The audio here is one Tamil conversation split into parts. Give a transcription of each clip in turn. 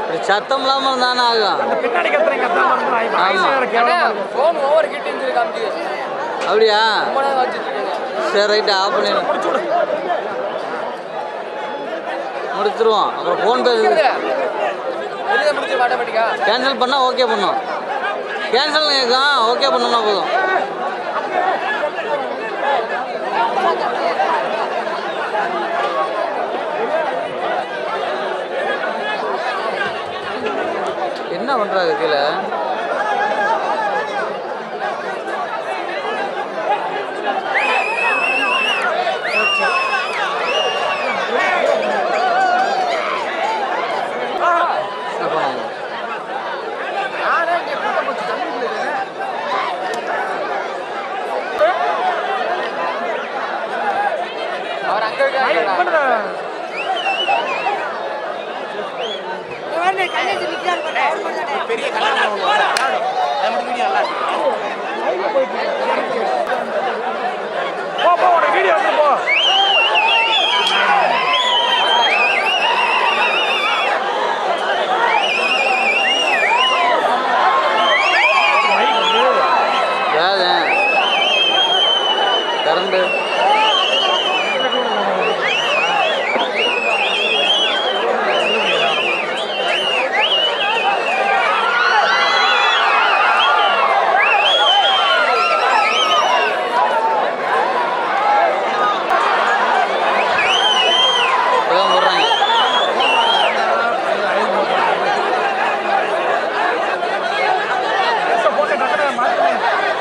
இப்படி சத்தம் இல்லாமல் இருந்தானே ஆகும் பின்னாடி கத்துறீங்க கத்தாம இருந்தா இப்ப ஐஸ் வேற கேவலமா இருக்கு. ஃபோன் ஓவர் ஹீட்டிங் சொல்லி காமிக்குது அப்படியா ரொம்ப நேரம் வச்சுட்டு இருக்கீங்க சரி ரைட்டு ஆஃப் பண்ணிடு முடிச்சிருவோம் அப்புறம் ஃபோன் பே வெளியே முடிச்சு ஆட்டோமேட்டிக்கா கேன்சல் பண்ணால் ஓகே பண்ணும் கேன்சல் கேட்கும் ஓகே பண்ணோம்னா போதும் என்ன பண்ணுறாங்க கீழே என்ன பண்ணாங்க நானே இங்கே கூட்டம் போச்சு தண்ணிக்குள்ள இருக்கேன். அவர் அங்க இருக்காரு பண்ணுடா. பெரிய கல்யாணம் ஒன்று வரும். அது மட்டும் வீடியோ நல்லா இருக்கு போ போ உனக்கு வீடியோ வந்து போ யாரு கரண்டு இப்பதான் போடுறாங்க போட்டு டக்குனு மாத்து.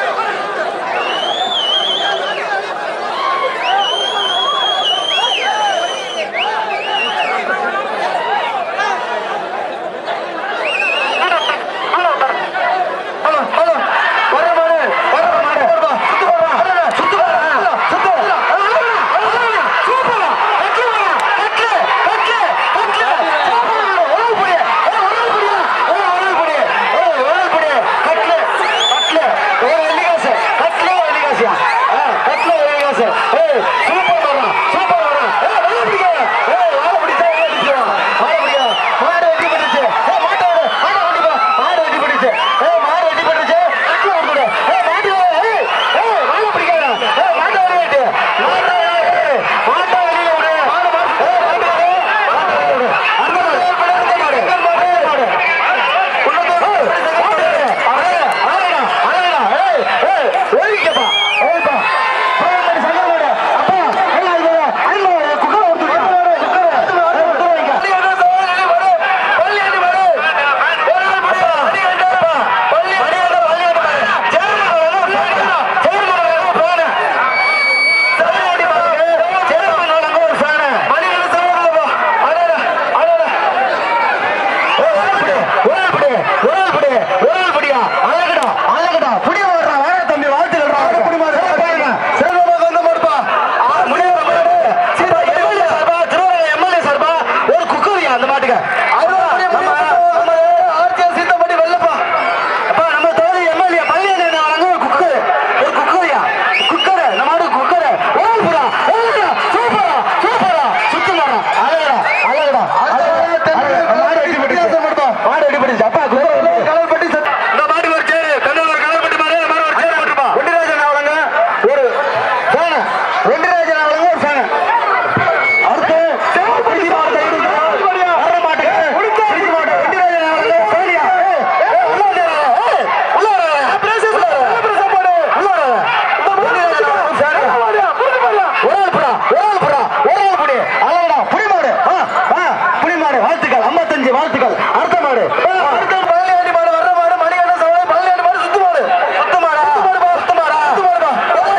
வாழ்த்துக்கள் ஐம்பத்தஞ்சு வாழ்த்துக்கள் அடுத்த மாடு அடுத்த பழனியாண்டி மாடு வர்ற மாடு மணிகண்ட சவாலை பழனியாண்டி மாடு சுத்து மாடு சுத்து மாடா சுத்து மாடா சுத்து மாடா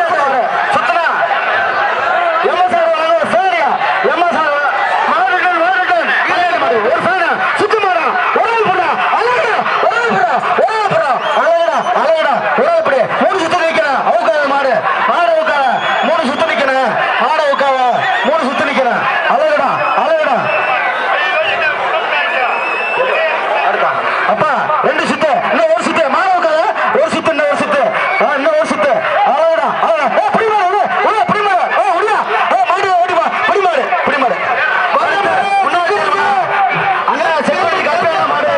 சுத்துனா எம்எஸ்ஆர் வழங்க ஃபேனியா எம்எஸ்ஆர் மாடுடன் மாடுடன் கல்யாண மாடு ஒரு ஃபேனா சுத்து மாடா ஒரே புடா அழகடா ஒரே புடா ஒரே புடா அழகடா அழகடா ஒரே புடி மூணு சுத்து நிக்கிறேன் அவுக்காத மாடு மாடு அவுக்காத மூணு சுத்து நிக்கிறேன் மாடு அவுக்காத மூணு சுத்து நிக்கிறேன் அழகடா அழகடா அடுத்தா. அப்பா ரெண்டு சுத்து இன்னும் ஒரு சுத்து மாலை உட்காத ஒரு சுத்து இன்னும் ஒரு சுத்து ஆ, இன்னும் ஒரு சுத்து அழகடா அழகா ஏ பிடிமாடு விடு விடு பிடிமாடு ஏ விடுடா ஏ மாடு ஓடிமா பிடிமாடு பிடிமாடு முன்னாடி இருமா. அங்க செக்யூரிட்டி கல்யாண மாடு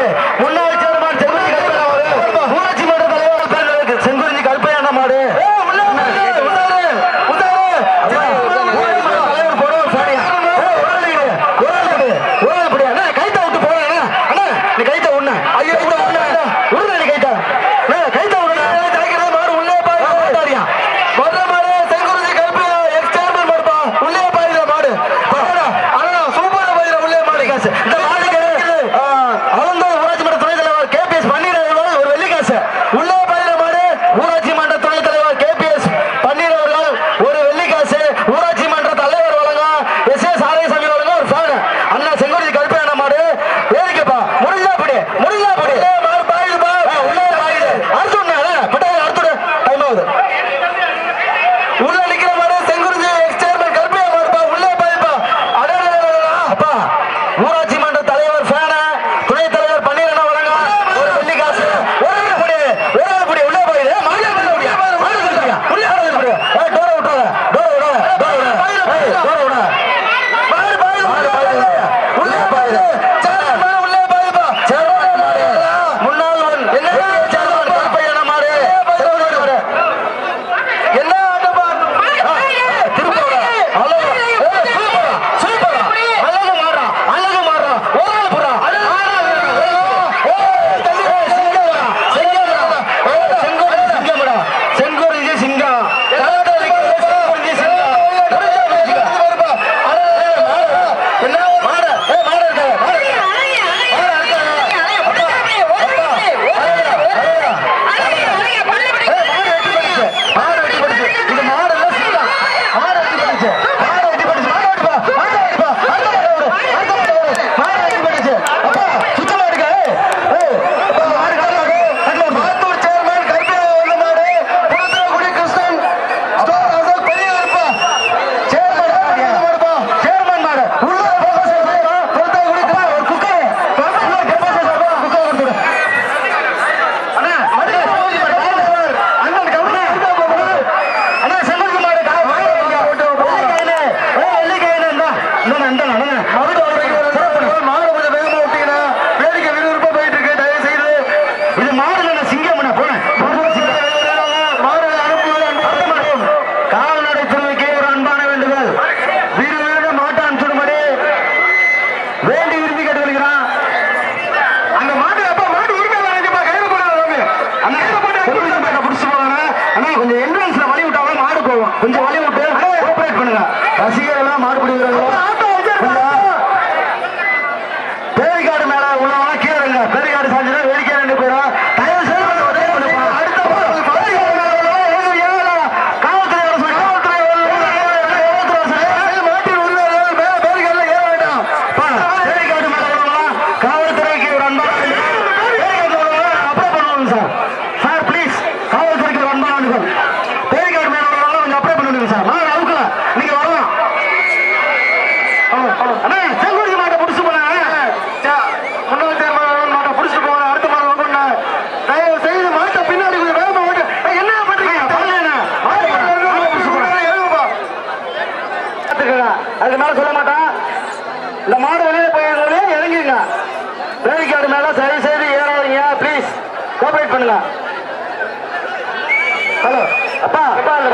உருளடி கைத்தா கைத்தா உருளை தாக்கிறது மாடு உள்ளே பாய் மாட்டாரியா வர்ற மாடு செங்குருதி கருப்பு எக்ஸ் சேர்மன் மாடுப்பா உள்ளே பாயில மாடு பாருடா அண்ணா சூப்பரா பாயில உள்ளே மாடு காசு இந்த மாடுக்கு ஆ, அளந்த ஊராட்சி மன்ற துணைத் தலைவர் கேபிஎஸ் பன்னீர் ஒரு வெள்ளி காசு உள்ளே பாயில மாடு ஊராட்சி மன்ற துணைத் தலைவர் கேபிஎஸ் பன்னீர் அவர்கள் ஒரு வெள்ளி காசு ஊராட்சி மன்ற தலைவர் வழங்கும் எஸ் எஸ் ஆலயசாமி வழங்கும் ஒரு ஃபேன் அண்ணா செங்குருதி கருப்பு அண்ணா மாடு வேடிக்கைப்பா முடிஞ்சா படி முடிஞ்சா படி மாடு பாயுதுப்பா உள்ளே பாயுது அடுத்து ஒண்ணு பட்டாயில் அடுத்து டைம் ஆகுது உள்ள நிக்கிற மாதிரி செங்குருதி எக்ஸ் சேர்மன் கருப்பையா மாறுப்பா உள்ளே பாய்ப்பா அடடடடடடா. அப்பா ஊராட்சி மன்ற தலைவர் ஃபேன துணைத் தலைவர் பன்னீரண்ணா வழங்க ஒரு வெள்ளி காசு ஒரு ஆள் புடி ஒரு ஆள் புடி உள்ளே போயிடு மாடு உள்ள புடியா மாடு சொல்றியா உள்ளே ஆள் புடி ஏய் டோர விட்டாத டோர விடாத டோர விடாத ஏய் டோர விடாத மாடு பாயுது மாடு பாயுது உள்ளே பாயுது சேர்மன் மாடு உள்ளே பாயுப்பா சேர்மன் மாடு முன்னாள் ஒன் என்ன சேர்மன் கருப்பையா மாடு சேர்மன் மாடு என்ன ஆட்டப்பா திருப்பூரா அழகு ஏய், சூப்பரா சூப்பரா அழகு மாறா அழகு மாறா ஒரு ஆள் புறா செங்கோரிஜி சிங்கா செங்கோரிஜி சிங்கா என்ன மாட ஏ மாட இருக்காங்க மாட மாடு வெட்டி போடுச்சு இது மாடு இல்ல சிங்கா மாடு வெட்டி போடுச்சு மாடு வெட்டி போடுச்சு மாடு வெட்டிப்பா மாடு வெட்டிப்பா அடுத்த மாடு ஓடு அடுத்த மாடு ஓடு மாடு வெட்டி போடுச்சு அப்பா சுத்தமா இருக்க ஏய் அப்பா மாடு கலப்பாக்கு அதுல மாத்தூர் சேர்மன் கருப்பையா உள்ள மாடு புலத்தரகுடி கிருஷ்ணன் ஸ்டோர் அசோக் பெரிய இருப்பா சேர்மன் மாடுப்பா சேர்மன் மாடு உள்ள போகஸ் புலத்தரகுடி கிருஷ்ணன் ஒரு குக்கர் உள்ள கெப்பாஸ் குக்கர் கொடுத்துடு அண்ணா மதுரை சமூக மாடு அண்ணன் கவுண்டர் அண்ணா செல்வகுமார் மாடு கா- வாங்க, வாங்க. வெள்ளிக்கிழமை. ஏய், வெள்ளிக்கிழமை இந்தா. இந்தாண்ணா, இந்தாண்ணா, இந்தாண்ணா. மாடு சிறப்பு. மாடு கொஞ்சம் வேகமா விட்டீங்கன்னா, வேடிக்கை விறுவிறுப்பா போயிட்டு இருக்கு. தயவு செய்து. இது மாடு இல்லைண்ணா, சிங்கம்ண்ணா, போண்ணே. மாடு சிங்கம். மாடு அனுப்புவது அன்பு. அடுத்த மாடு. கால்நடை துறைக்கு ஒரு அன்பான வேண்டுதல் வீடு வீடு மாட்டை அனுப்பிச்சுடும்படி வேண்டி விரும்பி கேட்டுக்கொள்கிறான் அந்த மாட்டு அப்பா மாட்டு உரிமையாளர் நினைக்கப்பா கையில போடாத தம்பி அந்த கையில போட்டு புடிச்சு போங்க புடிச்சு போவாங்க அண்ணா கொஞ்சம் என்ட்ரன்ஸ்ல வழி விட்டாவே மாடு போகும் கொஞ்சம் வழி விட்டு கோஆபரேட் பண்ணுங்க ரசிகர்கள் எல்லாம் மாடு பிடிக்கிறாங்க பேரிக்காடு மேல உள்ளவங்க கீழே இருங்க பேரிக்காடு சாஞ்சுனா வேடிக்கை ரெண்டு போயிடும் தயவு செய்து கொஞ்சம் உதவி பண்ணுப்பா. அடுத்த பேரிக்காடு மேல உள்ளவங்க ஏழு ஏழு காவல்துறை அரசு காவல்துறை காவல்துறை அரசு மாட்டின் உரிமையாளர்கள் மேல பேரிக்காடுல ஏற வேண்டாம் பா, பேரிக்காடு மேல உள்ளவங்க காவல்துறைக்கு ஒரு அன்பான பேரிக்காடு உள்ளவங்க அப்ளை பண்ணுவாங்க சார் சார் ப்ளீஸ் காவல்துறைக்கு ஒரு அன்பான வேண்டுகோள் பேரிக்காடு மேல உள்ளவங்க கொஞ்சம் அப்ளை பண்ணுங்க சார் நான் அவுக்கல நீங்க வரலாம் அண்ணா செங்குருதி மாட்டை பிடிச்சு போனேன் முன்னாள் தேர்தல் மாட்டை பிடிச்சிட்டு போனேன் அடுத்த மாதம் வாங்கண்ணா தயவு செய்து மாட்டை பின்னாடி கொஞ்சம் வேகமா ஓட்டு ஏய், என்ன பண்றீங்க பண்ணல அது மேல சொல்ல மாட்டான் இந்த மாடு வெளியே போயிருந்தே இறங்கிருங்க வேலைக்காடு மேல தயவு செய்து ஏறாதீங்க ப்ளீஸ் கோஆபரேட் பண்ணுங்க ஹலோ அப்பா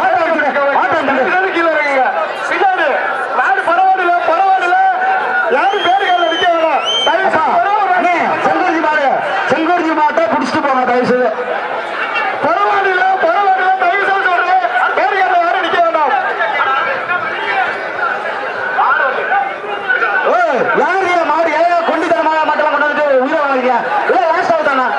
கீழே இறங்குங்க பின்னாடி நாடு பரவாயில்ல பரவாயில்ல யாரும் பேருக்கால நிக்க வேணாம் தயவு செய்து செங்கோர்ஜி மாடு செங்கோர்ஜி மாட்டை பிடிச்சிட்டு போங்க தயவு செய்து பரவாயில்ல பரவாயில்ல தயவு செய்து சொல்றேன் பேருக்கால யாரும் நிக்க வேண்டாம் ஏய், யாருடைய மாடு ஏன் கொண்டித்தனமான மாட்டெல்லாம் கொண்டு வந்து உயிரை வாங்குறீங்க இல்ல லாஸ்ட் ஆகுது தானா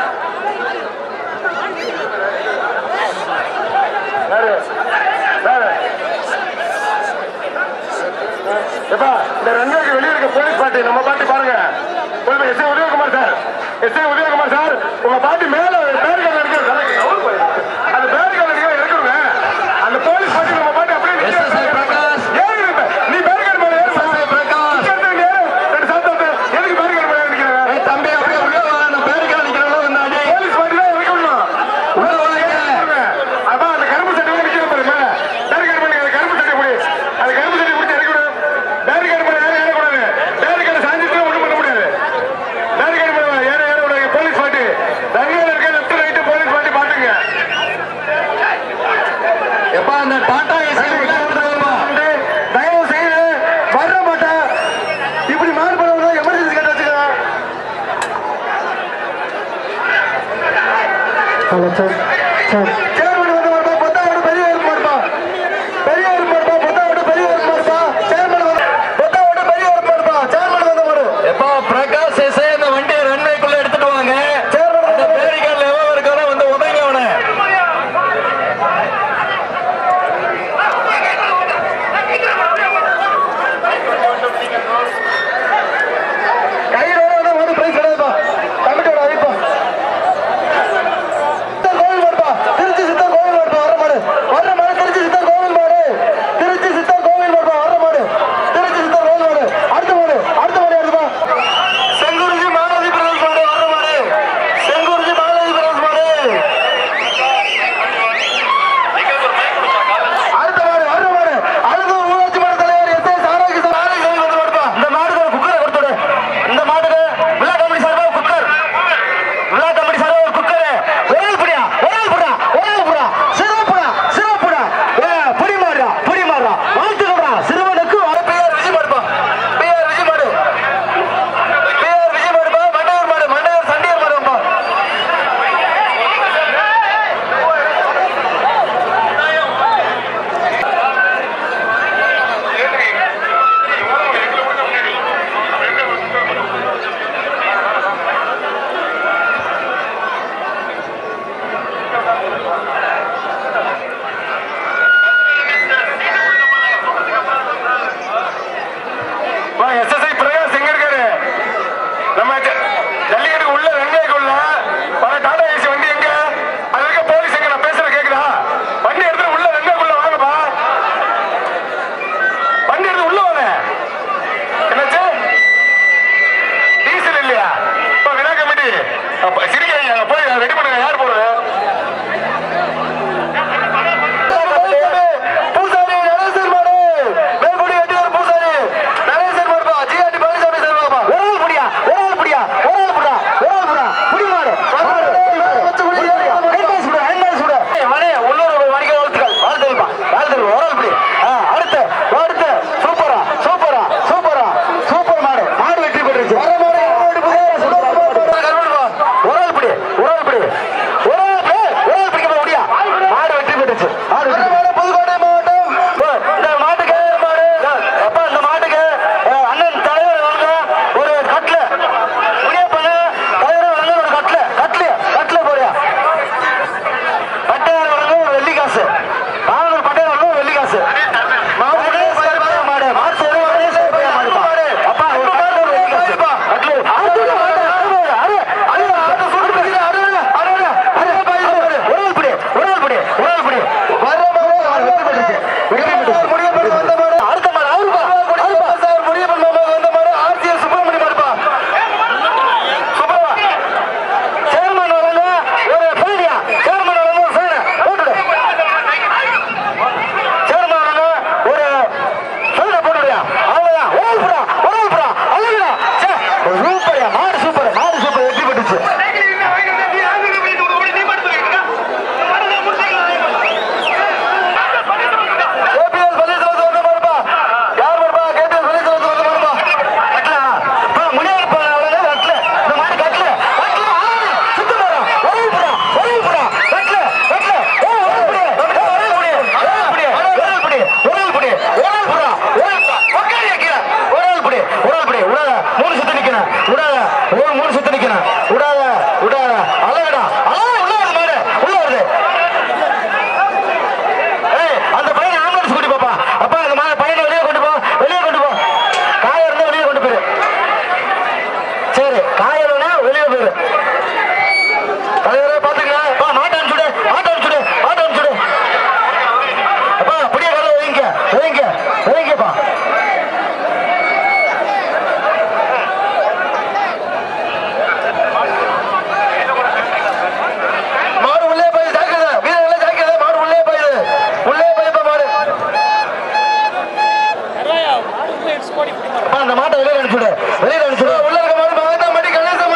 எப்பா இந்த ரன்வேக்கு வெளியே இருக்க போலீஸ் பாட்டி நம்ம பாட்டி பாருங்க police S Udhayakumar sir S Udhayakumar sir உங்க பாட்டி மேல பேருக்கால இருக்கு அந்த பேருக்கால நீங்க இருக்கணுங்க அந்த போலீஸ் பாட்டி நம்ம பாட்டி அப்படியே நிக்க SSI பிரகாஷ். ஏறு இப்ப. நீ பேருக்கால் மேல ஏறு. SSI பிரகாஷ். இங்க இருந்து ஏறு. ரெண்டு சாத்து வந்து, எதுக்கு பேருக்கால் மேல நிக்கிறீங்க? தம்பி அப்படியே உள்ள வா நான் பேருக்கால நிக்கிறவங்க வந்தாடி போலீஸ் பாட்டி தான் இறக்கணும் உள்ள வாங்க அதான் அந்த கரும்பு சட்டை நிக்கிற பாரு மேல பேருக்கால் மேல அந்த கரும்பு சட்டை முடி அந்த கரும்பு சட்டை முடிச்சு இறக்கணும் பேருக்கால் மேல யாரும் ஏறக்கூடாது பேருக்கால் சாஞ்சிட்டு ஒண்ணும் பண்ண முடியாது பேருக்கால் மேல ஏற ஏற கூடாது போலீஸ் பாட்டி தங்கையில இருக்க சேர்மன் வந்து மாடுப்பா பொத்தாவோட பெரிய எருப்பு மாடுப்பா பெரிய எருப்பு மாடுப்பா பொத்தாவோட பெரிய எருப்பு மாடுப்பா சேர்மன் வந்து பொத்தாவோட பெரிய எருப்பு மாடுப்பா சேர்மன் வந்து மாடு எப்பா பிரகாஷ் எஸ்ஐ அந்த வண்டியை ரன்வேக்குள்ள எடுத்துட்டு வாங்க சேர்மன் அந்த பேரிகார்ல எவன் இருக்கானோ வந்து உதவி அவனை கையில் வந்து மாடு பிரைஸ் கிடையாதுப்பா கமிட்டியோட அறிவிப்பா சித்தர் கோவில் மாடுப்பா திருச்சி சித்தர் கோவில் மாடுப்பா வர மாடு வர்ற மாடு திருச்சி சித்தர் கோவில் மாடு திருச்சி சித்தர் கோவில் மாடுப்பா வர்ற மாடு திருச்சி சித்தர் கோவில் மாடு அடுத்த மாடு அடுத்த மாடு எடுப்பா செங்குருஜி மாலாஜி பிரதேஷ் மாடு வர்ற மாடு செங்குருஜி மாலாஜி பிரதேஷ் மாடு அடுத்த மாடு வர்ற மாடு அடுத்த ஊராட்சி மன்ற தலைவர் எஸ் எஸ் ஆரோக்கிய ஆரோக்கிய வந்து மாடுப்பா இந்த மாடுக்கு ஒரு குக்கரை கொடுத்துடு இந்த மாட்டுக்கு விழா கமிட்டி சார்பாக குக்கர் விழா கமிட்டி சார்பாக ஒரு குக்கர் ஒரே புடியா ஒரே புடா ஒரே புடா சிறப்புடா சிறப்புடா ஏ புடி மாடுடா புடி மாடுடா வாழ்த்துக்கடா சிறுவனுக்கு வர பெயர் விஜய் மாடுப்பா பெயர் விஜய் மாடு பெயர் விஜய் மாடுப்பா மண்டையூர் மாடு மண்டையூர் சண்டியர் மாடுப்பா எஸ்எஸ்ஐ பிரகாஷ் எங்க இருக்காரு நம்ம ஜ- ஜல்லிக்கட்டுக்கு உள்ள ரன்வேக்கு உள்ள பல டாடா ஏசி வண்டி எங்க அது இருக்க போலீஸ் எங்க நான் பேசுறது கேக்குதா வண்டி எடுத்து உள்ள ரன்வேக்குள்ள வாங்கப்பா வண்டி எடுத்து உள்ள வாங்க என்னாச்சு டீசல் இல்லையா இப்ப வினா கமிட்டி அப்ப சிரிக்காதீங்க அங்க போய் ரெடி பண்ணுங்க யார் போறது பூசாரி நரேசன் மாடு மேல்குடி வெட்டியார் பூசாரி நரேசன் மாடுப்பா ஜிஆர்டி பழனிசாமி சார்பாப்பா ஒரு ஆள் புடியா ஒரு ஆள் புடியா ஒரு ஆள் புடா ஒரு ஆள் புடா புடி மாடு உள்ளூர் வணிக வாழ்த்துக்கள் வாழ்த்துப்பா வாழ்த்துக்கள் ஒரு ஆள் புடி ஆ, அடுத்து அடுத்து சூப்பரா சூப்பரா சூப்பரா சூப்பர் மாடு மாடு வெற்றி பெற்றுச்சு வர மாடு மாடு புதிய கருவடுப்பா ஒரு ஆள் புடி ஒரு ஆள் புடி ஒரு ஆள் புடி ஒரு ஆள் பிடிக்க முடியா மாடு வெற்றி பெற்றுச்சு மாடு வெற்றி பெற்றுச்சு. புதுக்கோட்டை மாவட்டம் இந்த மாட்டுக்கு மாடு அப்பா இந்த மாட்டுக்கு அஹ், அண்ணன் தலைவர் வாங்க ஒரு கட்ல முனியப்பண்ண தலைவர் வாங்க ஒரு கட்ல கட்ல கட்ல போறியா பட்டையார் வழங்க ஒரு வெள்ளி காசு மாவட்ட பட்டையார் வழங்க ஒரு வெள்ளி காசு மாவட்ட மாடு மாடு சேரும் மாடு அப்பா ஒரு மாடு ஒரு வெள்ளி காசு கட்ல அது மாடு அரு அரு அது சுடு பிடிச்சு அரு அரு அரு ஒரு ஆள் பிடி ஒரு ஆள் பிடி ஒரு ஆள் பிடி வர்ற மாடு வெற்றி பெற்றுச்சு வெற்றி பெற்றுச்சு முடியப்பட்டு வந்த மாடு அடுத்த மாடு அவருப்பா அவருப்பா சார் முடியப்பட்டு மாமா வந்த மாடு ஆர்சிஎஸ் சுப்பிரமணிய மாடுப்பா சுப்பிரமா சேர்மன் வழங்க ஒரு ஃபைலியா சேர்மன் வழங்க ஒரு ஃபைல போட்டுடு சேர்மன் வழங்க ஒரு ஃபைல போட்டுடுயா அவ்வளவுதான் ஒரு புறா ஒரு புறா அழகுடா சே சூப்பர்யா மாடு சூப்பர் மாடு சூப்பர் வெற்றி பெற்றுச்சு கேபிஎஸ் பள்ளித்தலத்து வந்து மாடுப்பா யார் மாடுப்பா கேபிஎஸ் பள்ளித்தலத்து வந்து மாடுப்பா கட்டலா பா முனியப்பா அவளே கட்டல இந்த மாடு கட்டல கட்டல ஆடு சுத்த போறா ஒரே புறா ஒரே புறா கட்டல கட்டல ஏ ஒரே புடி ஏ ஒரே புடி ஒரே புடி ஒரே புடி ஒரே புடி ஒரே புறா ஒரே பக்கடி கீழ ஒரே புடி ஒரே புடி உடாத மூணு சுத்து நிக்கணும் உடாத ஒரு மூணு சுத்து நிக்கணும் உடாத உடாத அழகடா அழகா உள்ள வருது மாடு உள்ள வருது ஏய், அந்த பையனை ஆம்புலன்ஸ் கூட்டி போப்பா அப்பா அந்த மாதிரி பையனை வெளியே கொண்டு போ வெளியே கொண்டு போ காய இருந்தா வெளியே கொண்டு போயிரு சரி காய இல்லைன்னா வெளியே போயிரு தலைவரே பாத்துக்கங்க அப்பா மாட்டை அனுப்பிச்சுடு மாட்டை அனுப்பிச்சுடு மாட்டை அனுப்பிச்சுடு அப்பா அப்படியே கதை வைங்க வைங்க வைங்கப்பா மாடு உள்ளே போய் ஜாக்கிரதை வீரர்களே ஜாக்கிரதை மாடு உள்ளே போயுது உள்ளே போய்ப்பா மாடு அப்பா, அந்த மாட்டை வெளியே அனுப்பிச்சுடு வெளியே அனுப்பிச்சுடு உள்ள இருக்க மாடு மகாத்மா மடி கணேச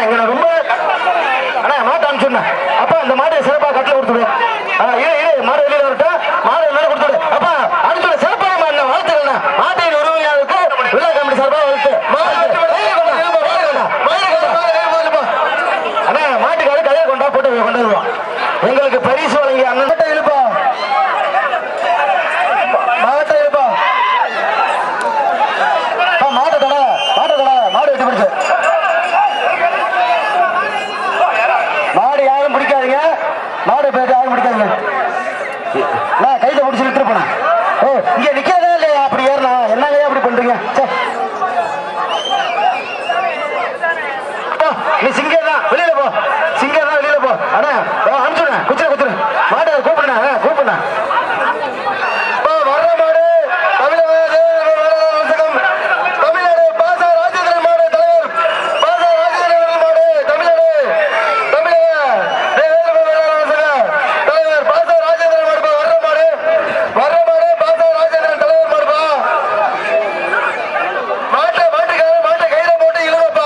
எங்களை ரொம்ப அண்ணா மாட்டு அனுப்பிச்சுண்ணா அப்பா அந்த மாடு சிறப்பாக கட்டில கொடுத்துடு ஆ, இரு இரு மாடு வெளியில வரட்டும் மாடு வெளியில கொடுத்துடு அப்பா அனுப்பிச்சுட சிறப்பாக மாடு வாழ்த்துக்கண்ணா மாட்டின் உரிமையாளருக்கு விழா கமிட்டி சார்பாக வாழ்த்து அண்ணா மாட்டுக்காரு கையை கொண்டா போட்டு கொண்டு வருவோம் எங்களுக்கு பரிசு வழங்கி அண்ணன் இழுப்பா மாட்டை இழுப்பா ஆ, மாட்டை தட மாட்டை தட மாடு வெட்டி பிடிச்சு மாடு யாரும் பிடிக்காதீங்க மாடு பேட்டு யாரும் பிடிக்காதீங்க நான் கையில பிடிச்சி விட்டுரு போனேன் ஓ இங்க நிக்கிறதா இல்லையா அப்படி ஏறினா என்னங்க அப்படி பண்றீங்க சே போ, நீ சிங்கம் தான் வெளியில போ சிங்கம் தான் வெளியில போ அண்ணா அனுப்பிச்சுட குச்சிர குச்சிர மாடு கூப்பிடுண்ணா ஆ, கூப்பிடுண்ணா போ, வர்ற மாடு தமிழக தேவர்கள் தமிழ்நாடு பாச ராஜேந்திரன் மாடு தலைவர் பாச ராஜேந்திரன் மாடு தமிழ்நாடு தமிழக தேவேந்திர வேளாண் சங்க தலைவர் பாச ராஜேந்திரன் மாடுப்பா வர்ற மாடு வர்ற மாடு பாச ராஜேந்திரன் தலைவர் மாடுப்பா மாட்டை மாட்டுக்கார மாட்டை கையில போட்டு இழுவப்பா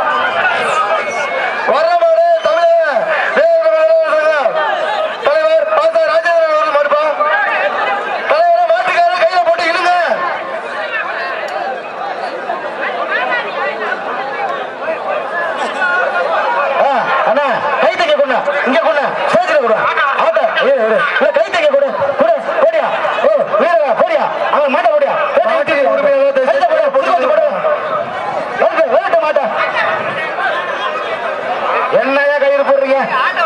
வர்ற மாடு தமிழக தேவேந்திர வேளாண் சங்க தலைவர் பாச ராஜேந்திரன் அவர்கள் மாடுப்பா தலைவரை மாட்டுக்காரர் கையில போட்டு இழுங்க ஆ, அண்ணா கை தைக்க கொண்டு இங்க கொண்டு ஸ்டேஜ்ல கொடு ஆட்ட இரு இரு இல்ல கை தைக்க கொடு கொடு போடியா ஓ வீரா போடியா அவன் மாட்ட போடியா மாட்டு உரிமையாளர் கைத்த போடு புடிச்சு வச்சு போடு வரட்டு வரட்டு மாட்ட என்னையா கயிறு போடுறீங்க